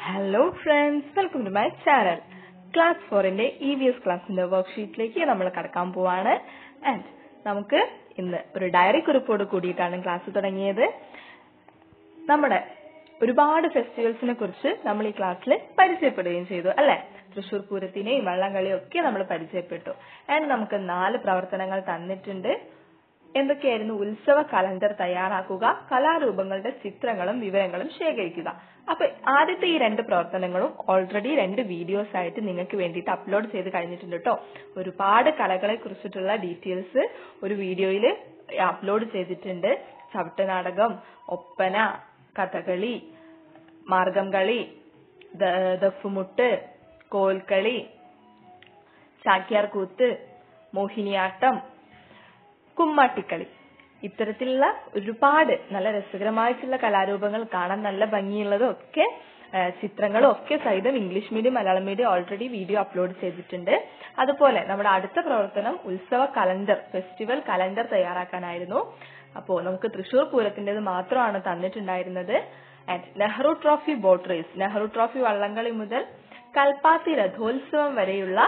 hello friends welcome to my channel class ഫോറിന്റെ E V S ക്ലാസിന്റെ വർക്ക്ഷീറ്റിലേക്ക് നമ്മൾ കടക്കാൻ പോവാണ് ആൻഡ് നമുക്ക് ഇന്ന് ഒരു ഡയറി കുറിപ്പോട് കൂടിയിട്ടാണ് ക്ലാസ് തുടങ്ങിയത് നമ്മുടെ ഒരുപാട് ഫെസ്റ്റിവൽസിനെ കുറിച്ച് നമ്മൾ ഈ ക്ലാസ്സിൽ പരിചയപ്പെടുകയും ചെയ്തു അല്ലെ തൃശൂർ പൂരത്തിനെയും വള്ളംകളിയും ഒക്കെ നമ്മൾ പരിചയപ്പെട്ടു ആൻഡ് നമുക്ക് നാല് പ്രവർത്തനങ്ങൾ തന്നിട്ടുണ്ട് എന്തൊക്കെയായിരുന്നു ഉത്സവ കലണ്ടർ തയ്യാറാക്കുക കലാരൂപങ്ങളുടെ ചിത്രങ്ങളും വിവരങ്ങളും ശേഖരിക്കുക അപ്പൊ ആദ്യത്തെ ഈ രണ്ട് പ്രവർത്തനങ്ങളും ഓൾറെഡി രണ്ട് വീഡിയോസ് ആയിട്ട് നിങ്ങൾക്ക് വേണ്ടിയിട്ട് അപ്ലോഡ് ചെയ്ത് കഴിഞ്ഞിട്ടുണ്ട് കേട്ടോ ഒരുപാട് കലകളെ കുറിച്ചിട്ടുള്ള ഡീറ്റെയിൽസ് ഒരു വീഡിയോയിൽ അപ്ലോഡ് ചെയ്തിട്ടുണ്ട് ചവിട്ടുനാടകം ഒപ്പന കഥകളി മാർഗം കളി ദഫുമുട്ട് കോൽക്കളി ചാക്യാർ കൂത്ത് മോഹിനിയാട്ടം കുമ്മാട്ടിക്കളി ഇത്തരത്തിലുള്ള ഒരുപാട് നല്ല രസകരമായിട്ടുള്ള കലാരൂപങ്ങൾ കാണാൻ നല്ല ഭംഗിയുള്ളതും ഒക്കെ ചിത്രങ്ങളും ഒക്കെ സഹിതം English medium Malayalam medium already video upload ചെയ്തിട്ടുണ്ട് അതുപോലെ നമ്മുടെ അടുത്ത പ്രവർത്തനം ഉത്സവ കലണ്ടർ ഫെസ്റ്റിവൽ കലണ്ടർ തയ്യാറാക്കാനായിരുന്നു അപ്പോ നമുക്ക് തൃശൂർ പൂരത്തിന്റേത് മാത്രമാണ് തന്നിട്ടുണ്ടായിരുന്നത് and Nehru trophy boat race Nehru trophy വള്ളംകളി മുതൽ കൽപ്പാത്തി രഥോത്സവം വരെയുള്ള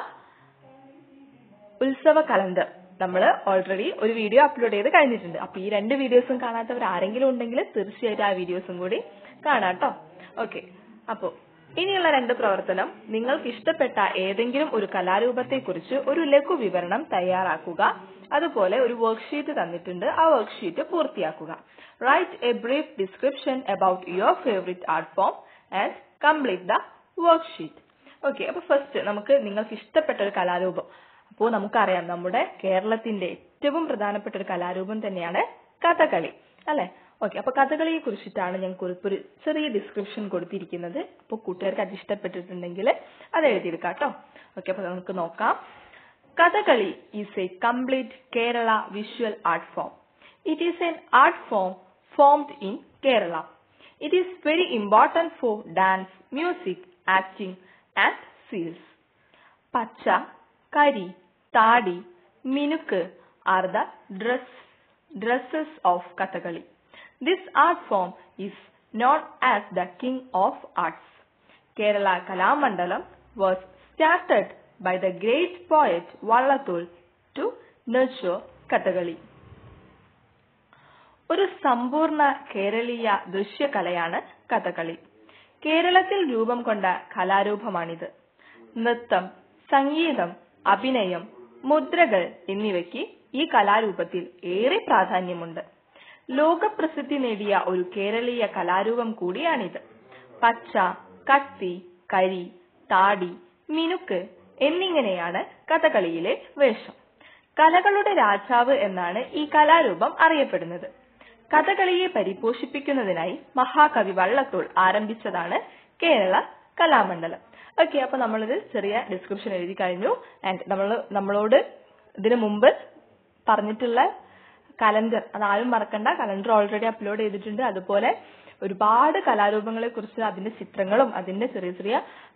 ഉത്സവ കലണ്ടർ നമ്മൾ ഓൾറെഡി ഒരു വീഡിയോ അപ്ലോഡ് ചെയ്ത് കഴിഞ്ഞിട്ടുണ്ട് അപ്പൊ ഈ രണ്ട് വീഡിയോസും കാണാത്തവർ ആരെങ്കിലും ഉണ്ടെങ്കിൽ തീർച്ചയായിട്ടും ആ വീഡിയോസും കൂടി കാണാട്ടോ ഓക്കെ അപ്പോ ഇനിയുള്ള രണ്ട് പ്രവർത്തനം നിങ്ങൾക്ക് ഇഷ്ടപ്പെട്ട ഏതെങ്കിലും ഒരു കലാരൂപത്തെ കുറിച്ച് ഒരു ലഘു വിവരണം തയ്യാറാക്കുക അതുപോലെ ഒരു വർക്ക്ഷീറ്റ് തന്നിട്ടുണ്ട് ആ വർക്ക്ഷീറ്റ് പൂർത്തിയാക്കുക write a brief description about your favourite art form and complete the worksheet okay അപ്പൊ ഫസ്റ്റ് നമുക്ക് നിങ്ങൾക്ക് ഇഷ്ടപ്പെട്ട ഒരു കലാരൂപം അപ്പോൾ നമുക്കറിയാം നമ്മുടെ കേരളത്തിന്റെ ഏറ്റവും പ്രധാനപ്പെട്ട ഒരു കലാരൂപം തന്നെയാണ് കഥകളി അല്ലെ ഓക്കെ അപ്പൊ കഥകളിയെ കുറിച്ചിട്ടാണ് ഞാൻ ഒരു ചെറിയ ഡിസ്ക്രിപ്ഷൻ കൊടുത്തിരിക്കുന്നത് അപ്പോൾ കൂട്ടുകാർക്ക് അത് ഇഷ്ടപ്പെട്ടിട്ടുണ്ടെങ്കിൽ അത് എഴുതിയെടുക്കാം കേട്ടോ ഓക്കെ അപ്പൊ നമുക്ക് നോക്കാം Kathakali is a complete Kerala visual art form it is an art form formed in Kerala it is very important for dance music acting and seals pacha kari thadi minukku are the dress dresses of Kathakali this art form is known as the king of arts Kerala Kalamandalam was started by the great poet Vallathul to nurture Kathakali ഒരു സമ്പൂർണ്ണ കേരളീയ ദൃശ്യകലയാണ് കഥകളി കേരളത്തിൽ രൂപം കൊണ്ട കലാരൂപമാണിത് നൃത്തം സംഗീതം അഭിനയം മുദ്രകൾ എന്നിവയ്ക്ക് ഈ കലാരൂപത്തിൽ ഏറെ പ്രാധാന്യമുണ്ട് ലോകപ്രസിദ്ധി നേടിയ ഒരു കേരളീയ കലാരൂപം കൂടിയാണിത് പച്ച കത്തി കരി താടി മിനുക്ക് എന്നിങ്ങനെയാണ് കഥകളിയിലെ വേഷം കലകളുടെ രാജാവ് എന്നാണ് ഈ കലാരൂപം അറിയപ്പെടുന്നത് കഥകളിയെ പരിപോഷിപ്പിക്കുന്നതിനായി മഹാകവി വള്ളത്തോൾ ആരംഭിച്ചതാണ് കേരള കലാമണ്ഡലം ഓക്കെ അപ്പൊ നമ്മളിത് ചെറിയ ഡിസ്ക്രിപ്ഷൻ എഴുതി കഴിഞ്ഞു ആൻഡ് നമ്മൾ നമ്മളോട് ഇതിനു മുമ്പ് പറഞ്ഞിട്ടുള്ള കലണ്ടർ അതാരും മറക്കണ്ട കലണ്ടർ ഓൾറെഡി അപ്ലോഡ് ചെയ്തിട്ടുണ്ട് അതുപോലെ ഒരുപാട് കലാരൂപങ്ങളെ കുറിച്ച് അതിന്റെ ചിത്രങ്ങളും അതിന്റെ ചെറിയ ചെറിയ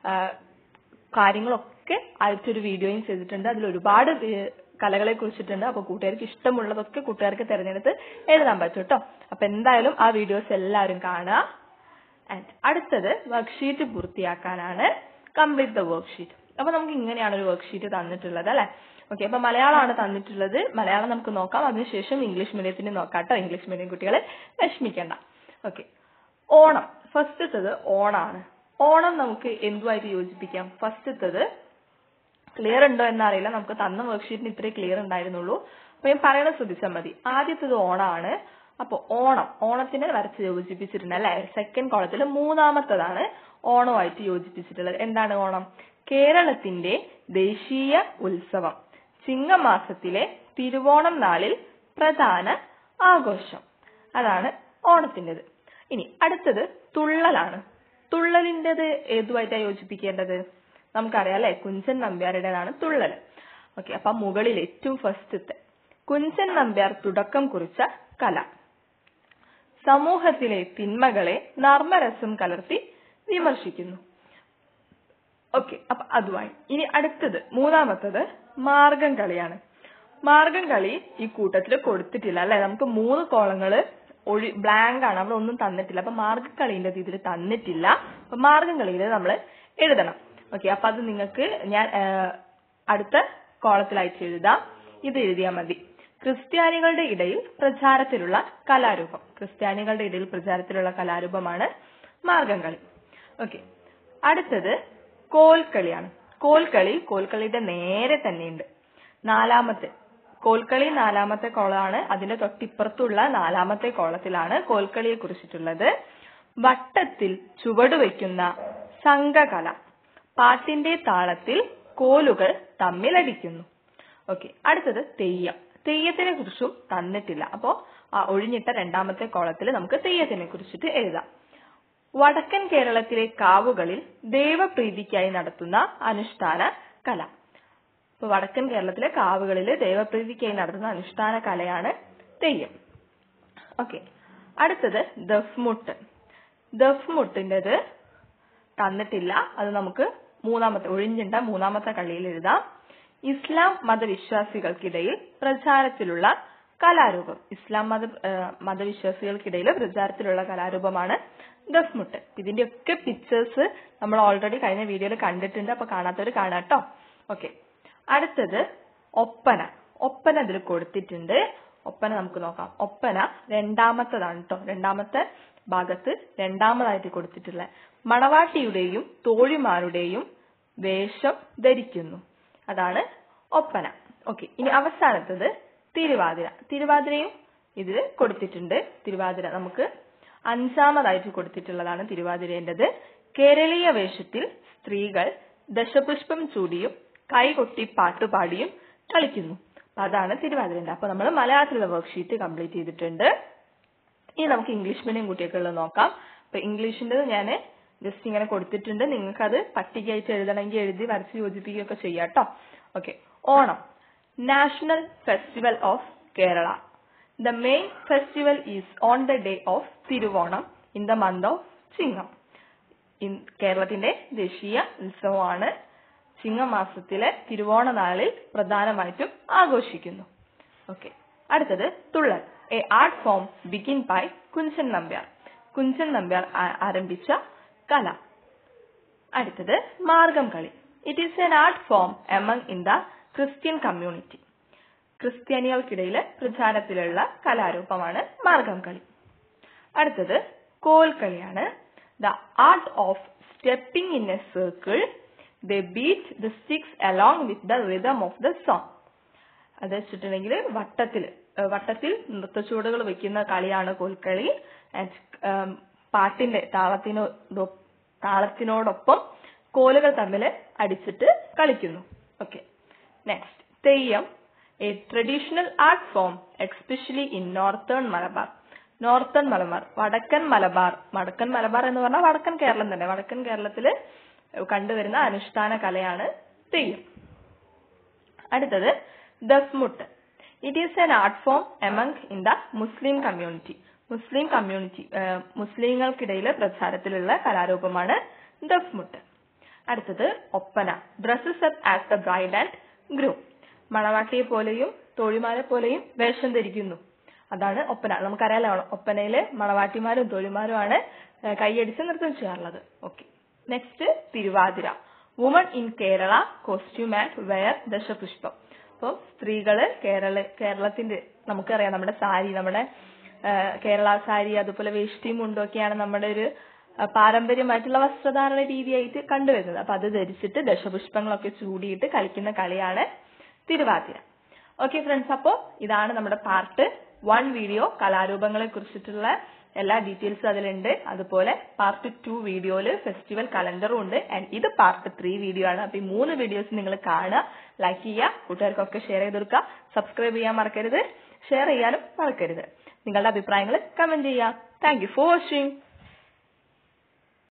കാര്യങ്ങളൊക്കെ ആയിട്ടൊരു വീഡിയോയും ചെയ്തിട്ടുണ്ട് അതിൽ ഒരുപാട് കലകളെ കുറിച്ചിട്ടുണ്ട് അപ്പൊ കൂട്ടുകാർക്ക് ഇഷ്ടമുള്ളതൊക്കെ കൂട്ടുകാർക്ക് തിരഞ്ഞെടുത്ത് എഴുതാൻ പറ്റും കേട്ടോ അപ്പൊ എന്തായാലും ആ വീഡിയോസ് എല്ലാവരും കാണുക ആൻഡ് അടുത്തത് വർക്ക്ഷീറ്റ് പൂർത്തിയാക്കാനാണ് കംപ്ലീറ്റ് ദ വർക്ക്ഷീറ്റ് അപ്പൊ നമുക്ക് ഇങ്ങനെയാണ് ഒരു വർക്ക്ഷീറ്റ് തന്നിട്ടുള്ളത് അല്ലെ ഓക്കെ അപ്പൊ മലയാളമാണ് തന്നിട്ടുള്ളത് മലയാളം നമുക്ക് നോക്കാം അതിനുശേഷം ഇംഗ്ലീഷ് മീഡിയത്തിന് നോക്കാം കേട്ടോ ഇംഗ്ലീഷ് മീഡിയം കുട്ടികളെ വിഷമിക്കണ്ട ഓക്കെ ഓണം ഫസ്റ്റത്തത് ഓണാണ് ഓണം നമുക്ക് എന്തുമായിട്ട് യോജിപ്പിക്കാം ഫസ്റ്റത്തത് ക്ലിയർ ഉണ്ടോ എന്നറിയില്ല നമുക്ക് തന്ന വർക്ക്ഷീറ്റിന് ഇത്രേ ക്ലിയർ ഉണ്ടായിരുന്നുള്ളൂ അപ്പൊ ഞാൻ പറയണത് ശ്രദ്ധിച്ചാൽ മതി ആദ്യത്തത് ഓണാണ് അപ്പൊ ഓണം ഓണത്തിനെ വരച്ച് യോജിപ്പിച്ചിട്ടുണ്ട് അല്ലെ സെക്കൻഡ് കോളത്തിൽ മൂന്നാമത്തതാണ് ഓണമായിട്ട് യോജിപ്പിച്ചിട്ടുള്ളത് എന്താണ് ഓണം കേരളത്തിന്റെ ദേശീയ ഉത്സവം ചിങ്ങമാസത്തിലെ തിരുവോണം നാളിൽ പ്രധാന ആഘോഷം അതാണ് ഓണത്തിൻ്റെത് ഇനി അടുത്തത് തുള്ളലാണ് തുള്ളലിൻ്റെത് ഏതുമായിട്ടാണ് യോജിപ്പിക്കേണ്ടത് നമുക്കറിയാം അല്ലെ കുഞ്ചൻ നമ്പ്യാരുടേതാണ് തുള്ളൽ ഓക്കെ അപ്പൊ മുകളിൽ ഏറ്റവും ഫസ്റ്റത്തെ കുഞ്ചൻ നമ്പ്യാർ തുടക്കം കുറിച്ച കല സമൂഹത്തിലെ തിന്മകളെ നർമ്മരസം കലർത്തി വിമർശിക്കുന്നു ഓക്കെ അപ്പൊ അതുമായി ഇനി അടുത്തത് മൂന്നാമത്തത് മാർഗം കളിയാണ് മാർഗം കളി ഈ കൂട്ടത്തിൽ കൊടുത്തിട്ടില്ല അല്ലെ നമുക്ക് മൂന്ന് കോളങ്ങള് ഒഴി ബ്ലാങ്ക് ആണ് അവിടെ ഒന്നും തന്നിട്ടില്ല അപ്പൊ മാർഗക്കളീന്റെ ഇതിൽ തന്നിട്ടില്ല അപ്പൊ മാർഗംകളിയിൽ നമ്മൾ എഴുതണം ഓക്കെ അപ്പൊ അത് നിങ്ങൾക്ക് ഞാൻ ആ, അടുത്ത കോളത്തിലായിട്ട് എഴുതാം ഇത് എഴുതിയാൽ മതി ക്രിസ്ത്യാനികളുടെ ഇടയിൽ പ്രചാരത്തിലുള്ള കലാരൂപം ക്രിസ്ത്യാനികളുടെ ഇടയിൽ പ്രചാരത്തിലുള്ള കലാരൂപമാണ് മാർഗംകളി ഓക്കെ അടുത്തത് കോൽക്കളിയാണ് കോൽക്കളി കോൽക്കളിയുടെ നേരെ തന്നെയുണ്ട് നാലാമത്തെ കോൽക്കളി നാലാമത്തെ കോളമാണ് അതിന്റെ തൊട്ടിപ്പുറത്തുള്ള നാലാമത്തെ കോളത്തിലാണ് കോൽക്കളിയെ കുറിച്ചിട്ടുള്ളത് വട്ടത്തിൽ ചുവടുവെക്കുന്ന സംഘകല പാട്ടിന്റെ താളത്തിൽ കോലുകൾ തമ്മിലടിക്കുന്നു ഓക്കെ അടുത്തത് തെയ്യം തെയ്യത്തിനെ കുറിച്ചും തന്നിട്ടില്ല അപ്പോ ആ ഒഴിഞ്ഞിട്ട രണ്ടാമത്തെ കോളത്തിൽ നമുക്ക് തെയ്യത്തിനെ കുറിച്ചിട്ട് എഴുതാം വടക്കൻ കേരളത്തിലെ കാവുകളിൽ ദേവപ്രീതിക്കായി നടത്തുന്ന അനുഷ്ഠാന കല ഇപ്പൊ വടക്കൻ കേരളത്തിലെ കാവുകളിൽ ദേവപ്രീതിക്കായി നടത്തുന്ന അനുഷ്ഠാന കലയാണ് തെയ്യം ഓക്കെ അടുത്തത് ദഫ്മുട്ട് ദഫ്മുട്ടിൻ്റെത് തന്നിട്ടില്ല അത് നമുക്ക് മൂന്നാമത്തെ ഒഴിഞ്ഞിട്ട മൂന്നാമത്തെ കളിയിൽ എഴുതാം ഇസ്ലാം മതവിശ്വാസികൾക്കിടയിൽ പ്രചാരത്തിലുള്ള കലാരൂപം ഇസ്ലാം മത ഏഹ് മതവിശ്വാസികൾക്കിടയിൽ പ്രചാരത്തിലുള്ള കലാരൂപമാണ് ദഫ്മുട്ട് ഇതിന്റെയൊക്കെ പിക്ചേഴ്സ് നമ്മൾ ഓൾറെഡി കഴിഞ്ഞ വീഡിയോയിൽ കണ്ടിട്ടുണ്ട് അപ്പൊ കാണാത്തവർ കാണാം കേട്ടോ ഓക്കെ അടുത്തത് ഒപ്പന ഒപ്പന ഇതിൽ കൊടുത്തിട്ടുണ്ട് ഒപ്പന നമുക്ക് നോക്കാം ഒപ്പന രണ്ടാമത്തതാണ് കേട്ടോ രണ്ടാമത്തെ ഭാഗത്ത് രണ്ടാമതായിട്ട് കൊടുത്തിട്ടുള്ള മണവാട്ടിയുടെയും തോഴിമാരുടെയും വേഷം ധരിക്കുന്നു അതാണ് ഒപ്പന ഓക്കെ ഇനി അവസാനത്തത് തിരുവാതിര തിരുവാതിരയും ഇതിൽ കൊടുത്തിട്ടുണ്ട് തിരുവാതിര നമുക്ക് അഞ്ചാമതായിട്ട് കൊടുത്തിട്ടുള്ളതാണ് തിരുവാതിരേണ്ടത് കേരളീയ വേഷത്തിൽ സ്ത്രീകൾ ദശപുഷ്പം ചൂടിയും കൈകൊട്ടി പാട്ടുപാടിയും കളിക്കുന്നു അപ്പൊ അതാണ് തിരുവാതിരന്റെ അപ്പൊ നമ്മൾ മലയാളത്തിലുള്ള വർക്ക്ഷീറ്റ് കംപ്ലീറ്റ് ചെയ്തിട്ടുണ്ട് ഇനി നമുക്ക് ഇംഗ്ലീഷ് മീഡിയം കുട്ടികൾക്കുള്ളത് നോക്കാം അപ്പൊ ഇംഗ്ലീഷിന്റെ ഞാൻ ജസ്റ്റ് ഇങ്ങനെ കൊടുത്തിട്ടുണ്ട് നിങ്ങൾക്ക് അത് പട്ടികയായിട്ട് എഴുതണമെങ്കിൽ എഴുതി വരച്ച് യോജിപ്പിക്കുകയൊക്കെ ചെയ്യാം കേട്ടോ okay Onam national festival of Kerala the main festival is on the day of Thiruvonam in the month of Chingam in കേരളത്തിന്റെ ദേശീയ ഉത്സവമാണ് ചിങ്ങമാസത്തിലെ തിരുവോണ നാളിൽ പ്രധാനമായിട്ടും ആഘോഷിക്കുന്നു ഓക്കെ അടുത്തത് Thullal a art form begin by Kunchan Nambiar Kunchan Nambiar ആ- ആരംഭിച്ച കല അടുത്തത് Margam Kali it is an art form among in the Christian community ക്രിസ്ത്യാനികൾക്കിടയിൽ പ്രചാരത്തിലുള്ള കലാരൂപമാണ് മാർഗം കളി അടുത്തത് കോൽക്കളിയാണ് the art of stepping in a circle the beat the sticks along with the rhythm of the song അത് വെച്ചിട്ടുണ്ടെങ്കിൽ വട്ടത്തിൽ വട്ടത്തിൽ നൃത്തച്ചുവടുകൾ വെക്കുന്ന കളിയാണ് കോൽക്കളി ആൻഡ് പാട്ടിന്റെ താളത്തിനോ ദോ- താളത്തിനോടൊപ്പം കോലുകൾ തമ്മിൽ അടിച്ചിട്ട് കളിക്കുന്നു okay next Theyyam a traditional art form especially in northern Malabar northern Malabar വടക്കൻ മലബാർ വടക്കൻ മലബാർ എന്ന് പറഞ്ഞാൽ വടക്കൻ കേരളം തന്നെ വടക്കൻ കേരളത്തില് കണ്ടുവരുന്ന അനുഷ്ഠാന കലയാണ് തെയ്യം അടുത്തത് Duffmuttu it is an art form among in the Muslim community Muslim community മുസ്ലിങ്ങൾക്കിടയിൽ പ്രചാരത്തിലുള്ള കലാരൂപമാണ് ദഫ്മുട്ട് അടുത്തത് Oppana dresses up as the bride and groom മണവാട്ടിയെ പോലെയും തോഴിമാരെ പോലെയും വേഷം ധരിക്കുന്നു അതാണ് ഒപ്പന നമുക്കറിയാലോ ഒപ്പനയില് മണവാട്ടിമാരും തോഴിമാരുമാണ് ഏഹ് കൈയടിച്ച് നൃത്തം ചെയ്യാറുള്ളത് okay next Thiruvathira women in Kerala costume and wear dashapushpam appam സ്ത്രീകള് കേരള കേരളത്തിന്റെ നമുക്കറിയാം നമ്മുടെ സാരി നമ്മുടെ ഏഹ് കേരള സാരി അതുപോലെ വേഷ്ടിയും മുണ്ടൊക്കെയാണ് നമ്മുടെ ഒരു ഏഹ് പാരമ്പര്യമായിട്ടുള്ള വസ്ത്രധാരണ രീതിയായിട്ട് കണ്ടുവരുന്നത് അപ്പൊ അത് ധരിച്ചിട്ട് ദശപുഷ്പങ്ങളൊക്കെ ചൂടിയിട്ട് കളിക്കുന്ന കളിയാണ് തിരുവാതിര ഓക്കെ ഫ്രണ്ട്സ് അപ്പോ ഇതാണ് നമ്മുടെ പാർട്ട് വൺ വീഡിയോ കലാരൂപങ്ങളെ കുറിച്ചിട്ടുള്ള എല്ലാ ഡീറ്റെയിൽസും അതിലുണ്ട് അതുപോലെ പാർട്ട് ടു വീഡിയോയില് ഫെസ്റ്റിവൽ കലണ്ടറും ഉണ്ട് ആൻഡ് ഇത് പാർട്ട് ത്രീ വീഡിയോ ആണ് അപ്പൊ ഈ മൂന്ന് വീഡിയോസ് നിങ്ങൾ കാണുക ലൈക്ക് ചെയ്യുക കൂട്ടുകാർക്കൊക്കെ ഷെയർ ചെയ്ത് കൊടുക്കുക സബ്സ്ക്രൈബ് ചെയ്യാൻ മറക്കരുത് ഷെയർ ചെയ്യാനും മറക്കരുത് നിങ്ങളുടെ അഭിപ്രായങ്ങൾ കമന്റ് ചെയ്യുക താങ്ക് യു ഫോർ വാച്ചിങ്